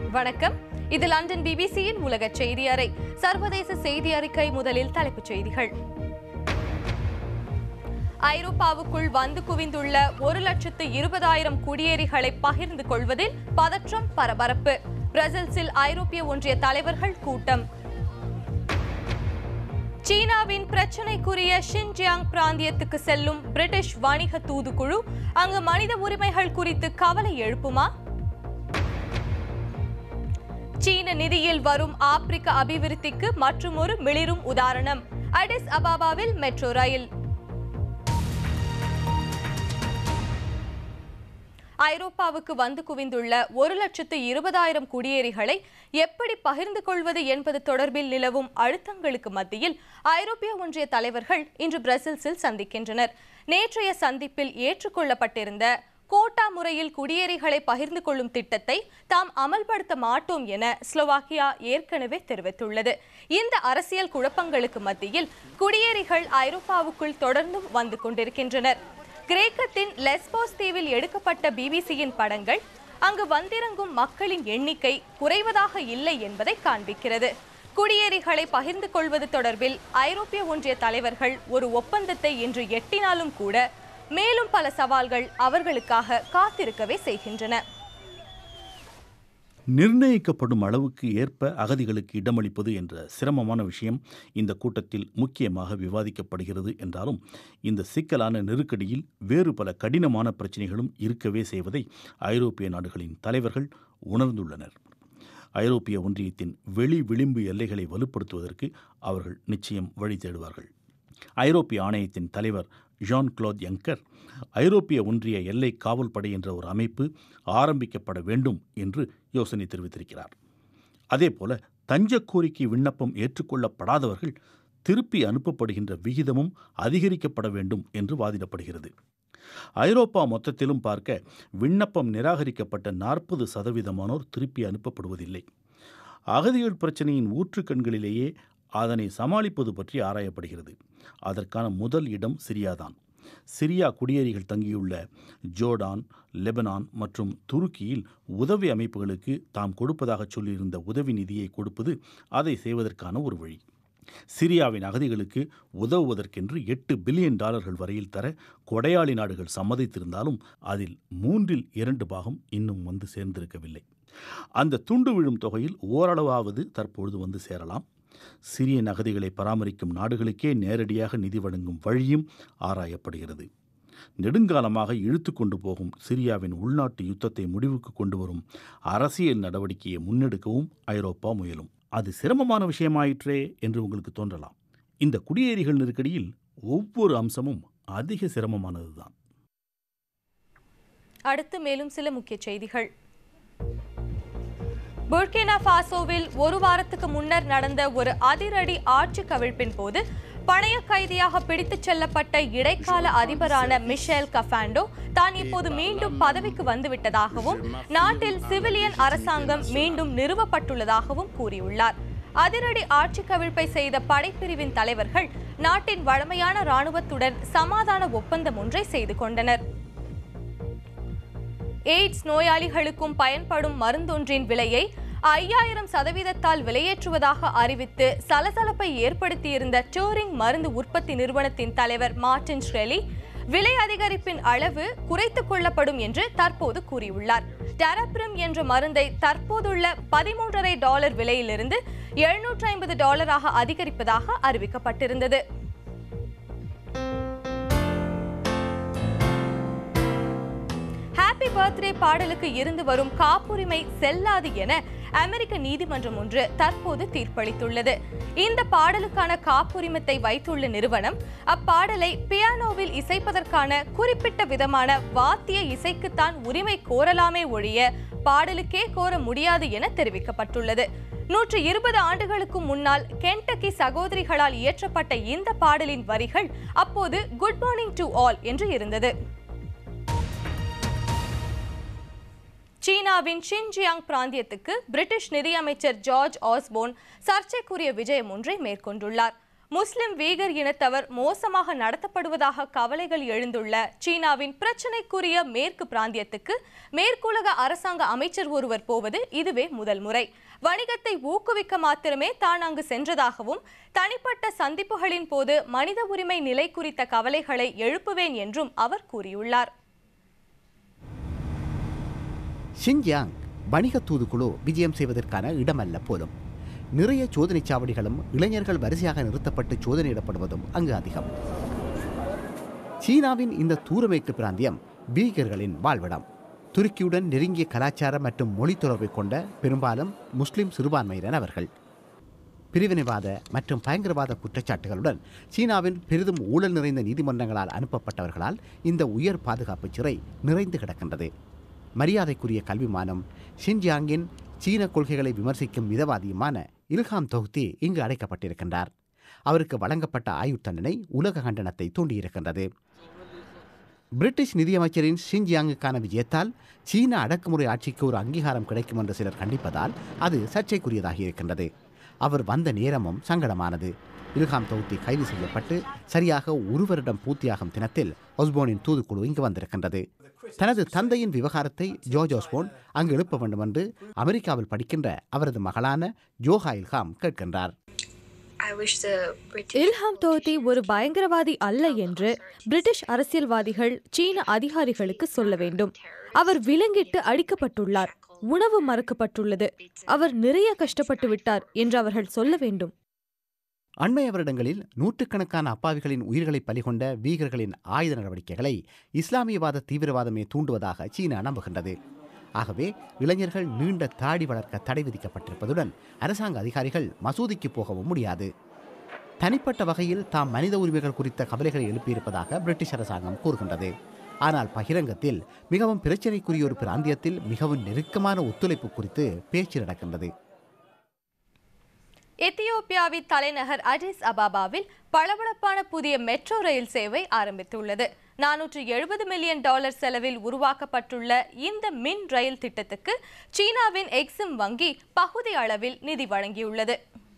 வணக்கம் இது லண்டன் பிபிசியின் உலக செய்தி அறை சர்வதேச செய்தி அறிக்கை முதலில் தலைப்புச் செய்திகள் ஐரோப்பாவுக்குள் வந்து குவிந்துள்ள ஒரு லட்சத்து இருபதாயிரம் குடியேறிகளை பகிர்ந்து கொள்வதில் பதற்றம் பரபரப்பு பிரசல்ஸில் ஐரோப்பிய ஒன்றிய தலைவர்கள் கூட்டம் சீனாவின் பிரச்சினைக்குரிய ஷின்ஜியாங் பிராந்தியத்துக்கு செல்லும் பிரிட்டிஷ் வணிக தூதுக்குழு அங்கு மனித உரிமைகள் குறித்து கவலை எழுப்புமா சீன நிதியில் வரும் ஆப்பிரிக்க அபிவிருத்திக்கு மற்றுமொரு மிளிரும் உதாரணம் அடிஸ் அபாபாவில் மெட்ரோ ரயில் ஐரோப்பாவுக்கு வந்து குவிந்துள்ள ஒரு லட்சத்து இருபதாயிரம் குடியேறிகளை எப்படி பகிர்ந்து கொள்வது என்பது தொடர்பில் நிலவும் அழுத்தங்களுக்கு மத்தியில் ஐரோப்பிய ஒன்றிய தலைவர்கள் இன்று பிரசல்ஸில் சந்திக்கின்றனர் நேற்றைய சந்திப்பில் ஏற்றுக்கொள்ளப்பட்டிருந்த கோட்டா முறையில் குடியேறிகளை பகிர்ந்து கொள்ளும் திட்டத்தை தாம் அமல்படுத்த மாட்டோம் என ஸ்லோவாக்கியா ஏற்கனவே தெரிவித்துள்ளது இந்த அரசியல் குழப்பங்களுக்கு மத்தியில் குடியேறிகள் ஐரோப்பாவுக்குள் தொடர்ந்தும் வந்து கொண்டிருக்கின்றனர் கிரேக்கத்தின் லெஸ்போஸ் தீவில் எடுக்கப்பட்ட பிபிசியின் படங்கள் அங்கு வந்திறங்கும் மக்களின் எண்ணிக்கை குறைவதாக இல்லை என்பதை காண்பிக்கிறது குடியேறிகளை பகிர்ந்து கொள்வது தொடர்பில் ஐரோப்பிய ஒன்றிய தலைவர்கள் ஒரு ஒப்பந்தத்தை இன்று எட்டினாலும் கூட மேலும் பல சவால்கள் அவர்களுக்காக காத்திருக்கவே செய்கின்றன நிர்ணயிக்கப்படும் அளவுக்கு ஏற்ப அகதிகளுக்கு இடமளிப்பது என்ற சிரமமான விஷயம் இந்த கூட்டத்தில் முக்கியமாக விவாதிக்கப்படுகிறது என்றாலும் இந்த சிக்கலான நெருக்கடியில் வேறு பல கடினமான பிரச்சனைகளும் இருக்கவே செய்வதை ஐரோப்பிய நாடுகளின் தலைவர்கள் உணர்ந்துள்ளனர் ஐரோப்பிய ஒன்றியத்தின் வெளி விளிம்பு எல்லைகளை வலுப்படுத்துவதற்கு அவர்கள் நிச்சயம் வழி தேடுவார்கள் ஐரோப்பிய ஆணையத்தின் தலைவர் ஜான் கிளோத் யங்கர் ஐரோப்பிய ஒன்றிய எல்லை காவல் படை என்ற ஒரு அமைப்பு ஆரம்பிக்கப்பட வேண்டும் என்று யோசனை தெரிவித்திருக்கிறார் அதேபோல தஞ்ச கோரிக்கை விண்ணப்பம் ஏற்றுக்கொள்ளப்படாதவர்கள் திருப்பி அனுப்பப்படுகின்ற விகிதமும் அதிகரிக்கப்பட வேண்டும் என்று வாதிடப்படுகிறது ஐரோப்பா மொத்தத்திலும் பார்க்க விண்ணப்பம் நிராகரிக்கப்பட்ட நாற்பது சதவீதமானோர் திருப்பி அனுப்பப்படுவதில்லை அகதிகள் பிரச்சனையின் ஊற்றுக்கண்களிலேயே அதனை சமாளிப்பது பற்றி ஆராயப்படுகிறது அதற்கான முதல் இடம் சிரியாதான் சிரியா குடியேறிகள் தங்கியுள்ள ஜோர்டான் லெபனான் மற்றும் துருக்கியில் உதவி அமைப்புகளுக்கு தாம் கொடுப்பதாக சொல்லியிருந்த உதவி நிதியை கொடுப்பது அதை செய்வதற்கான ஒரு வழி சிரியாவின் அகதிகளுக்கு உதவுவதற்கென்று எட்டு பில்லியன் டாலர்கள் வரையில் தர கொடையாளி நாடுகள் சம்மதித்திருந்தாலும் அதில் மூன்றில் இரண்டு பாகம் இன்னும் வந்து சேர்ந்திருக்கவில்லை அந்த துண்டு விழும் தொகையில் ஓரளவாவது தற்பொழுது வந்து சேரலாம் சிறிய நகதிகளை பராமரிக்கும் நாடுகளுக்கே நேரடியாக நிதி வழங்கும் வழியும் ஆராயப்படுகிறது நெடுங்காலமாக இழுத்து கொண்டு போகும் சிரியாவின் உள்நாட்டு யுத்தத்தை முடிவுக்கு கொண்டு வரும் அரசியல் நடவடிக்கையை முன்னெடுக்கவும் ஐரோப்பா முயலும் அது சிரமமான விஷயமாயிற்றே என்று உங்களுக்கு தோன்றலாம் இந்த குடியேறிகள் நெருக்கடியில் ஒவ்வொரு அம்சமும் அதிக சிரமமானதுதான் அடுத்து மேலும் சில முக்கிய செய்திகள் புர்கினா பாசோவில் ஒரு வாரத்துக்கு முன்னர் நடந்த ஒரு அதிரடி ஆட்சி கவிழ்ப்பின் போது பணைய கைதியாக பிடித்துச் செல்லப்பட்ட இடைக்கால அதிபரான மிஷேல் கஃபாண்டோ தான் இப்போது மீண்டும் பதவிக்கு வந்துவிட்டதாகவும் நாட்டில் சிவிலியன் அரசாங்கம் மீண்டும் நிறுவப்பட்டுள்ளதாகவும் கூறியுள்ளார் அதிரடி ஆட்சி கவிழ்ப்பை செய்த படைப்பிரிவின் தலைவர்கள் நாட்டின் வழமையான ராணுவத்துடன் சமாதான ஒப்பந்தம் ஒன்றை செய்து கொண்டனர் எய்ட்ஸ் நோயாளிகளுக்கும் பயன்படும் மருந்தொன்றின் விலையை ஐயாயிரம் சதவீதத்தால் விலையேற்றுவதாக அறிவித்து சலசலப்பை ஏற்படுத்தியிருந்த டூரிங் மருந்து உற்பத்தி நிறுவனத்தின் தலைவர் மார்டின் ஷ்ரெலி விலை அதிகரிப்பின் அளவு குறைத்துக் கொள்ளப்படும் என்று தற்போது கூறியுள்ளார் டெரப்ரிம் என்ற மருந்தை தற்போதுள்ள பதிமூன்றரை டாலர் விலையிலிருந்து எழுநூற்றி ஐம்பது டாலராக அதிகரிப்பதாக அறிவிக்கப்பட்டிருந்தது ஹாப்பி பர்த்டே பாடலுக்கு இருந்து வரும் காப்புரிமை செல்லாது என அமெரிக்க நீதிமன்றம் ஒன்று தற்போது தீர்ப்பளித்துள்ளது இந்த பாடலுக்கான காப்புரிமத்தை வைத்துள்ள நிறுவனம் அப்பாடலை பியானோவில் இசைப்பதற்கான குறிப்பிட்ட விதமான வாத்திய இசைக்குத்தான் உரிமை கோரலாமே ஒழிய பாடலுக்கே கோர முடியாது என தெரிவிக்கப்பட்டுள்ளது நூற்று இருபது ஆண்டுகளுக்கு முன்னால் கென்டக்கி சகோதரிகளால் இயற்றப்பட்ட இந்த பாடலின் வரிகள் அப்போது குட் மார்னிங் டு ஆல் என்று இருந்தது சீனாவின் ஷின்ஜியாங் பிராந்தியத்துக்கு பிரிட்டிஷ் நிதியமைச்சர் ஜார்ஜ் ஆஸ்போன் சர்ச்சைக்குரிய விஜயம் ஒன்றை மேற்கொண்டுள்ளார் முஸ்லிம் வீகர் இனத்தவர் மோசமாக நடத்தப்படுவதாக கவலைகள் எழுந்துள்ள சீனாவின் பிரச்சினைக்குரிய மேற்கு பிராந்தியத்துக்கு மேற்குலக அரசாங்க அமைச்சர் ஒருவர் போவது இதுவே முதல் முறை வணிகத்தை ஊக்குவிக்க மாத்திரமே தான் அங்கு சென்றதாகவும் தனிப்பட்ட சந்திப்புகளின் போது மனித உரிமை நிலை குறித்த கவலைகளை எழுப்புவேன் என்றும் அவர் கூறியுள்ளார் ஷின்ஜியாங் வணிக தூதுக்குழு விஜயம் செய்வதற்கான இடமல்ல போலும் நிறைய சோதனைச் சாவடிகளும் இளைஞர்கள் வரிசையாக நிறுத்தப்பட்டு சோதனையிடப்படுவதும் அங்கு அதிகம் சீனாவின் இந்த தூரமேற்கு பிராந்தியம் பீகர்களின் வாழ்விடம் துருக்கியுடன் நெருங்கிய கலாச்சார மற்றும் மொழி தொடர்பை கொண்ட பெரும்பாலும் முஸ்லிம் சிறுபான்மையினர் அவர்கள் பிரிவினைவாத மற்றும் பயங்கரவாத குற்றச்சாட்டுகளுடன் சீனாவின் பெரிதும் ஊழல் நிறைந்த நீதிமன்றங்களால் அனுப்பப்பட்டவர்களால் இந்த உயர் பாதுகாப்பு சிறை நிறைந்து கிடக்கின்றது மரியாதைக்குரிய கல்விமானம் ஷின்ஜியாங்கின் சீன கொள்கைகளை விமர்சிக்கும் மிதவாதியுமான இல்ஹாம் தொகுதி இங்கு அடைக்கப்பட்டிருக்கின்றார் அவருக்கு வழங்கப்பட்ட ஆயுள் தண்டனை உலக கண்டனத்தை தூண்டியிருக்கின்றது பிரிட்டிஷ் நிதியமைச்சரின் ஷின்ஜியாங்குக்கான விஜயத்தால் சீன அடக்குமுறை ஆட்சிக்கு ஒரு அங்கீகாரம் கிடைக்கும் என்று சிலர் கண்டிப்பதால் அது சர்ச்சைக்குரியதாகி இருக்கின்றது அவர் வந்த நேரமும் சங்கடமானது இல்ஹாம் தொகுதி கைது செய்யப்பட்டு சரியாக ஒரு வருடம் பூர்த்தியாகும் தினத்தில் ஒஸ்போனின் தூதுக்குழு இங்கு வந்திருக்கின்றது தனது தந்தையின் விவகாரத்தை ஜோர்ஜ் ஒஸ்போன் அங்கு எழுப்ப வேண்டும் என்று அமெரிக்காவில் படிக்கின்ற அவரது மகளான ஜோஹா இல்ஹாம் கேட்கின்றார் I wish the British இல்ஹாம் தோதி ஒரு பயங்கரவாதி அல்ல என்று பிரிட்டிஷ் அரசியல்வாதிகள் சீன அதிகாரிகளுக்கு சொல்ல வேண்டும் அவர் விலங்கிட்டு அடிக்கப்பட்டுள்ளார் உணவு மறுக்கப்பட்டுள்ளது அவர் நிறைய கஷ்டப்பட்டு விட்டார் என்று அவர்கள் சொல்ல வேண்டும் அண்மைய வருடங்களில் நூற்றுக்கணக்கான அப்பாவிகளின் உயிர்களை பலிகொண்ட வீகர்களின் ஆயுத நடவடிக்கைகளை இஸ்லாமியவாத தீவிரவாதமே தூண்டுவதாக சீனா நம்புகின்றது ஆகவே இளைஞர்கள் நீண்ட தாடி வளர்க்க தடை விதிக்கப்பட்டிருப்பதுடன் அரசாங்க அதிகாரிகள் மசூதிக்கு போகவும் முடியாது தனிப்பட்ட வகையில் தாம் மனித உரிமைகள் குறித்த கவலைகளை எழுப்பியிருப்பதாக பிரிட்டிஷ் அரசாங்கம் கூறுகின்றது ஆனால் பகிரங்கத்தில் மிகவும் பிரச்சினைக்குரிய ஒரு பிராந்தியத்தில் மிகவும் நெருக்கமான ஒத்துழைப்பு குறித்து பேச்சு நடக்கின்றது எத்தியோப்பியாவின் தலைநகர் அடிஸ் அபாபாவில் பளபளப்பான புதிய மெட்ரோ ரயில் சேவை ஆரம்பித்துள்ளது நானூற்று எழுபது மில்லியன் டாலர் செலவில் உருவாக்கப்பட்டுள்ள இந்த மின் ரயில் திட்டத்துக்கு சீனாவின் எக்ஸிம் வங்கி பகுதி அளவில் நிதி வழங்கியுள்ளது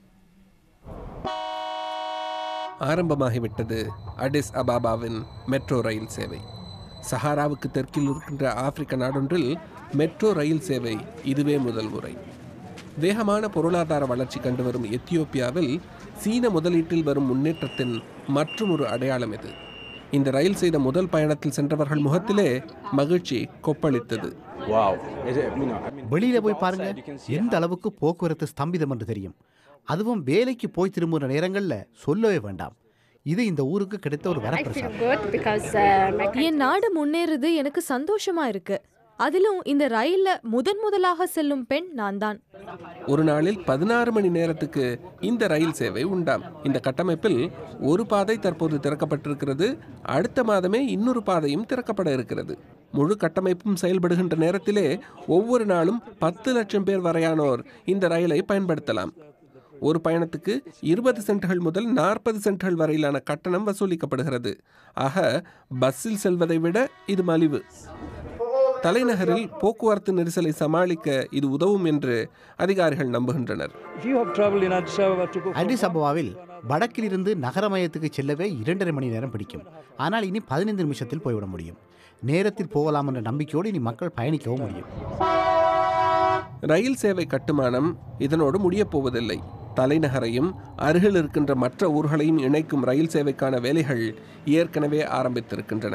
ஆரம்பமாகிவிட்டது அடிஸ் அபாபாவின் மெட்ரோ ரயில் சேவை சஹாராவுக்கு தெற்கில் இருக்கின்ற ஆப்பிரிக்க நாடொன்றில் மெட்ரோ ரயில் சேவை இதுவே முதல் முறை வேகமான பொருளாதார வளர்ச்சி கண்டு வரும் எத்தியோப்பியாவில் சீன முதலீட்டில் வரும் முன்னேற்றத்தின் மற்றும் ஒரு அடையாளம் இது இந்த ரயில் செய்த முதல் பயணத்தில் சென்றவர்கள் முகத்திலே மகிழ்ச்சி கொப்பளித்தது Wow. Is it, you know, I mean, வெளியில போய் outside பாருங்க you can see எந்த அளவுக்கு போக்குவரத்து ஸ்தம்பிதம் என்று தெரியும் அதுவும் வேலைக்கு போய் திரும்புகிற நேரங்கள்ல சொல்லவே வேண்டாம் இது இந்த ஊருக்கு கிடைத்த ஒரு I feel வரப்பிரசாதம் good because uh, my என் நாடு முன்னேறுது எனக்கு சந்தோஷமா இருக்கு அதிலும் இந்த ரயில்ல முதன் முதலாக செல்லும் பெண் நான் தான் ஒரு நாளில் பதினாறு மணி நேரத்துக்கு இந்த ரயில் சேவை உண்டாம் இந்த கட்டமைப்பில் ஒரு பாதை தற்போது திறக்கப்பட்டிருக்கிறது அடுத்த மாதமே இன்னொரு பாதையும் திறக்கப்பட இருக்கிறது முழு கட்டமைப்பும் செயல்படுகின்ற நேரத்திலே ஒவ்வொரு நாளும் பத்து லட்சம் பேர் வரையானோர் இந்த ரயிலை பயன்படுத்தலாம் ஒரு பயணத்துக்கு இருபது சென்ட்கள் முதல் நாற்பது சென்ட்கள் வரையிலான கட்டணம் வசூலிக்கப்படுகிறது ஆக பஸ்ஸில் செல்வதை விட இது மலிவு தலைநகரில் போக்குவரத்து நெரிசலை சமாளிக்க இது உதவும் என்று அதிகாரிகள் நம்புகின்றனர் If you have traveled in Addis Ababa to go from அடிஸ் அபவாவில் வடக்கிலிருந்து நகர மையத்துக்கு செல்லவே இரண்டரை மணி நேரம் பிடிக்கும் ஆனால் இனி பதினைந்து நிமிஷத்தில் போய்விட முடியும் நேரத்தில் போகலாம் என்ற நம்பிக்கையோடு இனி மக்கள் பயணிக்கவும் முடியும் ரயில் சேவை கட்டுமானம் இதனோடு முடியப் போவதில்லை தலைநகரையும் அருகில் இருக்கின்ற மற்ற ஊர்களையும் இணைக்கும் ரயில் சேவைக்கான வேலைகள் ஏற்கனவே ஆரம்பித்திருக்கின்றன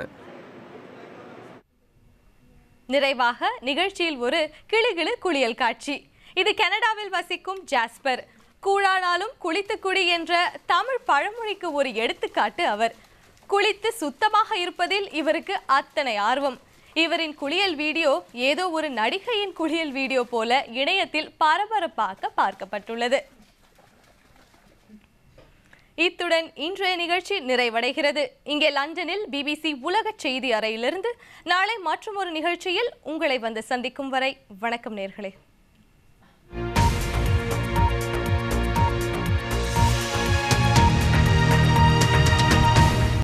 நிறைவாக நிகழ்ச்சியில் ஒரு கிளுகிளு குளியல் காட்சி இது கனடாவில் வசிக்கும் ஜாஸ்பர் கூழானாலும் குளித்து குடி என்ற தமிழ் பழமொழிக்கு ஒரு எடுத்துக்காட்டு அவர் குளித்து சுத்தமாக இருப்பதில் இவருக்கு அத்தனை ஆர்வம் இவரின் குளியல் வீடியோ ஏதோ ஒரு நடிகையின் குளியல் வீடியோ போல இணையத்தில் பரபரப்பாக பார்க்கப்பட்டுள்ளது இத்துடன் இன்றைய நிகழ்ச்சி நிறைவடைகிறது இங்கே லண்டனில் பிபிசி உலக செய்தி அறையிலிருந்து நாளை மற்றும் ஒரு நிகழ்ச்சியில் உங்களை வந்து சந்திக்கும் வரை வணக்கம் நேர்களே